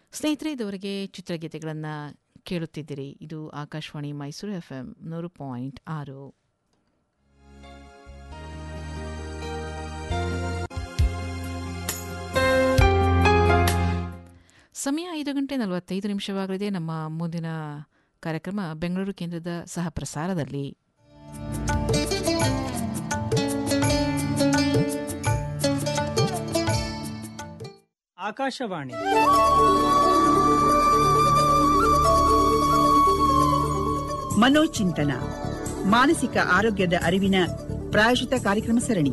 ಸ್ನೇಹಿತರೆ ಇದುವರೆಗೆ ಚಿತ್ರಗೀತೆಗಳನ್ನು ಕೇಳುತ್ತಿದ್ದೀರಿ ಇದು ಆಕಾಶವಾಣಿ ಮೈಸೂರು ಎಫ್ ಎಂ ನೂರು ಪಾಯಿಂಟ್ ಆರು ಸಮಯ ಐದು ಗಂಟೆ ನಲವತ್ತೈದು ನಿಮಿಷವಾಗಲಿದೆ ನಮ್ಮ ಮುಂದಿನ ಕಾರ್ಯಕ್ರಮ ಬೆಂಗಳೂರು ಕೇಂದ್ರದ ಸಹ ಪ್ರಸಾರದಲ್ಲಿ ಆಕಾಶವಾಣಿ ಮನೋಚಿಂತನ ಮಾನಸಿಕ ಆರೋಗ್ಯದ ಅರಿವಿನ ಪ್ರಾಯೋಜಿತ ಕಾರ್ಯಕ್ರಮ ಸರಣಿ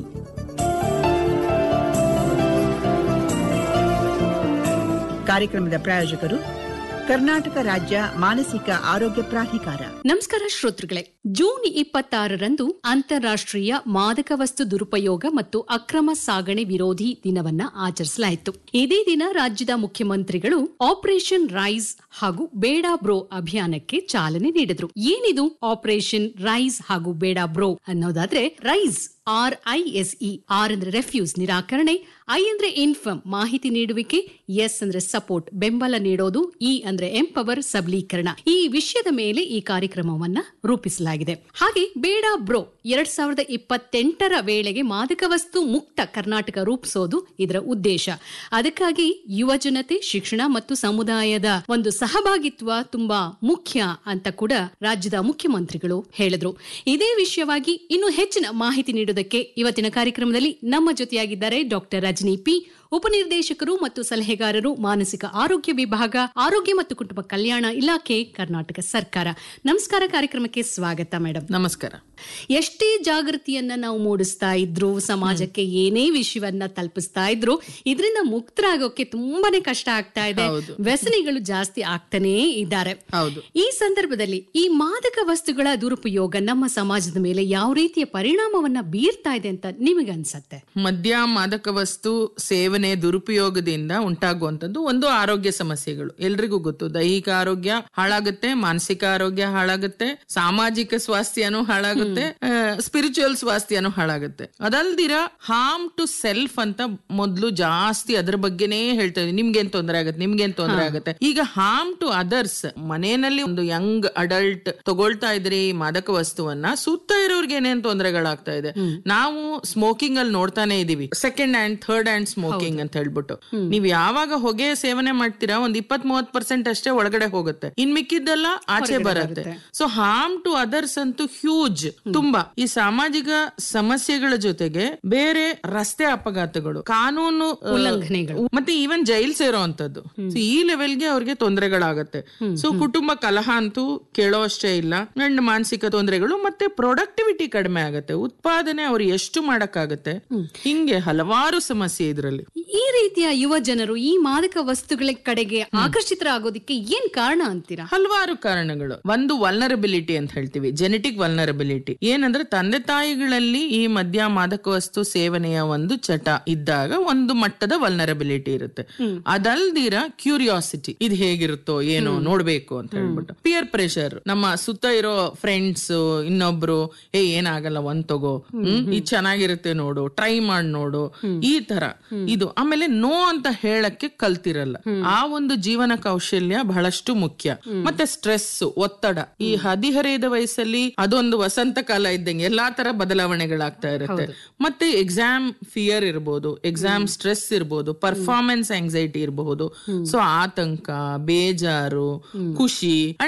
ಕಾರ್ಯಕ್ರಮದ ಪ್ರಾಯೋಜಕರು ಕರ್ನಾಟಕ ರಾಜ್ಯ ಮಾನಸಿಕ ಆರೋಗ್ಯ ಪ್ರಾಧಿಕಾರ ನಮಸ್ಕಾರ ಶ್ರೋತೃಗಳೇ ಜೂನ್ ಇಪ್ಪತ್ತಾರರಂದು ಅಂತಾರಾಷ್ಟ್ರೀಯ ಮಾದಕ ವಸ್ತು ದುರುಪಯೋಗ ಮತ್ತು ಅಕ್ರಮ ಸಾಗಣೆ ವಿರೋಧಿ ದಿನವನ್ನ ಆಚರಿಸಲಾಯಿತು ಇದೇ ದಿನ ರಾಜ್ಯದ ಮುಖ್ಯಮಂತ್ರಿಗಳು ಆಪರೇಷನ್ ರೈಸ್ ಹಾಗೂ ಬೇಡ ಬ್ರೋ ಅಭಿಯಾನಕ್ಕೆ ಚಾಲನೆ ನೀಡಿದ್ರು ಏನಿದು ಆಪರೇಷನ್ ರೈಸ್ ಹಾಗೂ ಬೇಡ ಬ್ರೋ ಅನ್ನೋದಾದ್ರೆ rise R I S E ಆರ್ ಅಂದ್ರೆ ರೆಫ್ಯೂಸ್ ನಿರಾಕರಣೆ ಐ ಅಂದ್ರೆ ಇನ್ಫರ್ಮ್ ಮಾಹಿತಿ ನೀಡುವಿಕೆ ಎಸ್ ಅಂದ್ರೆ ಸಪೋರ್ಟ್ ಬೆಂಬಲ ನೀಡೋದು ಇ ಅಂದ್ರೆ ಎಂಪವರ್ ಸಬಲೀಕರಣ ಈ ವಿಷಯದ ಮೇಲೆ ಈ ಕಾರ್ಯಕ್ರಮವನ್ನ ರೂಪಿಸಲಾಗಿದೆ ಹಾಗೆ ಬೇಡ ಬ್ರೋ ಎರಡ್ ಸಾವಿರದ ಇಪ್ಪತ್ತೆಂಟರ ವೇಳೆಗೆ ಮಾದಕ ವಸ್ತು ಮುಕ್ತ ಕರ್ನಾಟಕ ರೂಪಿಸೋದು ಇದರ ಉದ್ದೇಶ ಅದಕ್ಕಾಗಿ ಯುವ ಜನತೆ ಶಿಕ್ಷಣ ಮತ್ತು ಸಮುದಾಯದ ಒಂದು ಸಹಭಾಗಿತ್ವ ತುಂಬಾ ಮುಖ್ಯ ಅಂತ ಕೂಡ ರಾಜ್ಯದ ಮುಖ್ಯಮಂತ್ರಿಗಳು ಹೇಳಿದ್ರು ಇದೇ ವಿಷಯವಾಗಿ ಇನ್ನು ಹೆಚ್ಚಿನ ಮಾಹಿತಿ ನೀಡುವುದಕ್ಕೆ ಇವತ್ತಿನ ಕಾರ್ಯಕ್ರಮದಲ್ಲಿ ನಮ್ಮ ಜೊತೆಯಾಗಿದ್ದಾರೆ ಡಾಕ್ಟರ್ ರಜನಿ ಪಿ ಉಪನಿರ್ದೇಶಕರು ಮತ್ತು ಸಲಹೆಗಾರರು ಮಾನಸಿಕ ಆರೋಗ್ಯ ವಿಭಾಗ ಆರೋಗ್ಯ ಮತ್ತು ಕುಟುಂಬ ಕಲ್ಯಾಣ ಇಲಾಖೆ ಕರ್ನಾಟಕ ಸರ್ಕಾರ ನಮಸ್ಕಾರ ಕಾರ್ಯಕ್ರಮಕ್ಕೆ ಸ್ವಾಗತ ಮೇಡಮ್ ನಮಸ್ಕಾರ ಎಷ್ಟೇ ಜಾಗೃತಿಯನ್ನ ನಾವು ಮೂಡಿಸ್ತಾ ಇದ್ರು ಸಮಾಜಕ್ಕೆ ಏನೇ ವಿಷಯವನ್ನ ತಲುಪಿಸ್ತಾ ಇದ್ರು ಇದರಿಂದ ಮುಕ್ತರಾಗೋಕೆ ತುಂಬಾನೇ ಕಷ್ಟ ಆಗ್ತಾ ಇದೆ ವ್ಯಸನಿಗಳು ಜಾಸ್ತಿ ಆಗ್ತಾನೇ ಇದ್ದಾರೆ ಹೌದು. ಈ ಸಂದರ್ಭದಲ್ಲಿ ಈ ಮಾದಕ ವಸ್ತುಗಳ ದುರುಪಯೋಗ ನಮ್ಮ ಸಮಾಜದ ಮೇಲೆ ಯಾವ ರೀತಿಯ ಪರಿಣಾಮವನ್ನ ಬೀರ್ತಾ ಇದೆ ಅಂತ ನಿಮಗನ್ಸತ್ತೆ ಮದ್ಯ ಮಾದಕ ವಸ್ತು ಸೇವನೆ ದುರುಪಯೋಗದಿಂದ ಉಂಟಾಗುವಂತದ್ದು ಒಂದು ಆರೋಗ್ಯ ಸಮಸ್ಯೆಗಳು ಎಲ್ರಿಗೂ ಗೊತ್ತು ದೈಹಿಕ ಆರೋಗ್ಯ ಹಾಳಾಗುತ್ತೆ ಮಾನಸಿಕ ಆರೋಗ್ಯ ಹಾಳಾಗುತ್ತೆ ಸಾಮಾಜಿಕ ಸ್ವಾಸ್ಥ್ಯನೂ ಹಾಳಾಗುತ್ತೆ ಸ್ಪಿರಿಚುವಲ್ ಸ್ವಾಸ್ಥ್ಯನೂ ಹಾಳಾಗುತ್ತೆ ಅದಲ್ದಿರ ಹಾರ್ಮ್ ಟು ಸೆಲ್ಫ್ ಅಂತ ಮೊದ್ಲು ಜಾಸ್ತಿ ಅದ್ರ ಬಗ್ಗೆನೇ ಹೇಳ್ತಾ ಇದ್ವಿ ನಿಮ್ಗೇನ್ ತೊಂದರೆ ಆಗುತ್ತೆ ನಿಮ್ಗೇನ್ ತೊಂದರೆ ಆಗುತ್ತೆ ಈಗ ಹಾರ್ಮ್ ಟು ಅದರ್ಸ್ ಮನೆಯಲ್ಲಿ ಒಂದು ಯಂಗ್ ಅಡಲ್ಟ್ ತಗೊಳ್ತಾ ಇದ್ರಿ ಈ ಮಾದಕ ವಸ್ತುವನ್ನ ಸುತ್ತ ಇರೋರ್ಗೆ ಏನೇನ್ ತೊಂದರೆಗಳಾಗ್ತಾ ಇದೆ ನಾವು ಸ್ಮೋಕಿಂಗ್ ಅಲ್ಲಿ ನೋಡ್ತಾನೆ ಇದೀವಿ second hand third hand smoking ಅಂತ ಹೇಳ್ಬಿಟ್ಟು ನೀವ್ ಯಾವಾಗ ಹೊಗೆ ಸೇವನೆ ಮಾಡ್ತೀರಾ ಒಂದ್ ಇಪ್ಪತ್ ಮೂವತ್ ಪರ್ಸೆಂಟ್ ಅಷ್ಟೇ ಒಳಗಡೆ ಹೋಗುತ್ತೆ ಇನ್ ಮಿಕ್ಕಿದ್ದೆಲ್ಲ ಆಚೆ ಬರುತ್ತೆ ಸೊ ಹಾರ್ಮ್ ಟು ಅದರ್ಸ್ ಅಂತೂ ಹ್ಯೂಜ್ ತುಂಬಾ ಈ ಸಾಮಾಜಿಕ ಸಮಸ್ಯೆಗಳ ಜೊತೆಗೆ ಬೇರೆ ರಸ್ತೆ ಅಪಘಾತಗಳು ಕಾನೂನು ಆ, ಉಲ್ಲಂಘನೆಗಳು. ಮತ್ತೆ ಈವನ್ ಜೈಲ್ ಸೇರೋ ಅಂತದ್ದು ಈ ಲೆವೆಲ್ಗೆ ಅವ್ರಿಗೆ ತೊಂದರೆಗಳಾಗತ್ತೆ ಸೊ ಕುಟುಂಬ ಕಲಹ ಅಂತೂ ಕೇಳೋ ಅಷ್ಟೇ ಇಲ್ಲ ಅಂಡ್ ಮಾನಸಿಕ ತೊಂದರೆಗಳು ಮತ್ತೆ ಪ್ರೊಡಕ್ಟಿವಿಟಿ ಕಡಿಮೆ ಆಗತ್ತೆ ಉತ್ಪಾದನೆ ಅವ್ರು ಎಷ್ಟು ಮಾಡಕ್ಕಾಗತ್ತೆ ಹಿಂಗೆ ಹಲವಾರು ಸಮಸ್ಯೆ ಇದ್ರಲ್ಲಿ ಈ ರೀತಿಯ ಯುವ ಜನರು ಈ ಮಾದಕ ವಸ್ತುಗಳ ಕಡೆಗೆ ಆಕರ್ಷಿತರಾಗೋದಕ್ಕೆ ಏನ್ ಕಾರಣ ಅಂತೀರಾ ಹಲವಾರು ಕಾರಣಗಳು ಒಂದು ವಲ್ನರಬಿಲಿಟಿ ಅಂತ ಹೇಳ್ತೀವಿ ಜೆನೆಟಿಕ್ ವಲ್ನರಬಿಲಿಟಿ ಏನಂದ್ರೆ ತಂದೆ ತಾಯಿಗಳಲ್ಲಿ ಈ ಮದ್ಯ ಮಾದಕ ವಸ್ತು ಸೇವನೆಯ ಒಂದು ಚಟ ಇದ್ದಾಗ ಒಂದು ಮಟ್ಟದ ವಲ್ನರಬಿಲಿಟಿ ಇರುತ್ತೆ ಅದಲ್ದಿರ ಕ್ಯೂರಿಯಾಸಿಟಿ ಇದು ಹೇಗಿರುತ್ತೋ ಏನೋ ನೋಡ್ಬೇಕು ಅಂತ ಹೇಳ್ಬಿಟ್ಟು ಪಿಯರ್ ಪ್ರೆಷರ್ ನಮ್ಮ ಸುತ್ತ ಇರೋ ಫ್ರೆಂಡ್ಸ್ ಇನ್ನೊಬ್ರು ಏ ಏನಾಗಲ್ಲ ಒಂದ್ ತಗೋ ಹ್ಮ್ ಇದು ಚೆನ್ನಾಗಿರುತ್ತೆ ನೋಡು ಟ್ರೈ ಮಾಡಿ ನೋಡು ಈ ತರ ಇದು ಆಮೇಲೆ ನೋ ಅಂತ ಹೇಳಕ್ಕೆ ಕಲ್ತಿರಲ್ಲ ಆ ಒಂದು ಜೀವನ ಕೌಶಲ್ಯ ಬಹಳಷ್ಟು ಮುಖ್ಯ ಮತ್ತೆ ಸ್ಟ್ರೆಸ್ ಒತ್ತಡ ಈ ಹದಿಹರೆಯದ ವಯಸ್ಸಲ್ಲಿ ಅದೊಂದು ವಸಂತ ಕಾಲ ಇದ್ದಂಗೆ ಎಲ್ಲಾ ತರ ಬದಲಾವಣೆಗಳಾಗ್ತಾ ಇರುತ್ತೆ ಮತ್ತೆ ಎಕ್ಸಾಮ್ ಫಿಯರ್ ಇರಬಹುದು ಎಕ್ಸಾಮ್ ಸ್ಟ್ರೆಸ್ ಇರಬಹುದು ಪರ್ಫಾರ್ಮೆನ್ಸ್ ಆಂಗ್ಸೈಟಿ ಇರಬಹುದು ಸೊ ಆತಂಕ ಬೇಜಾರು ಖುಷಿ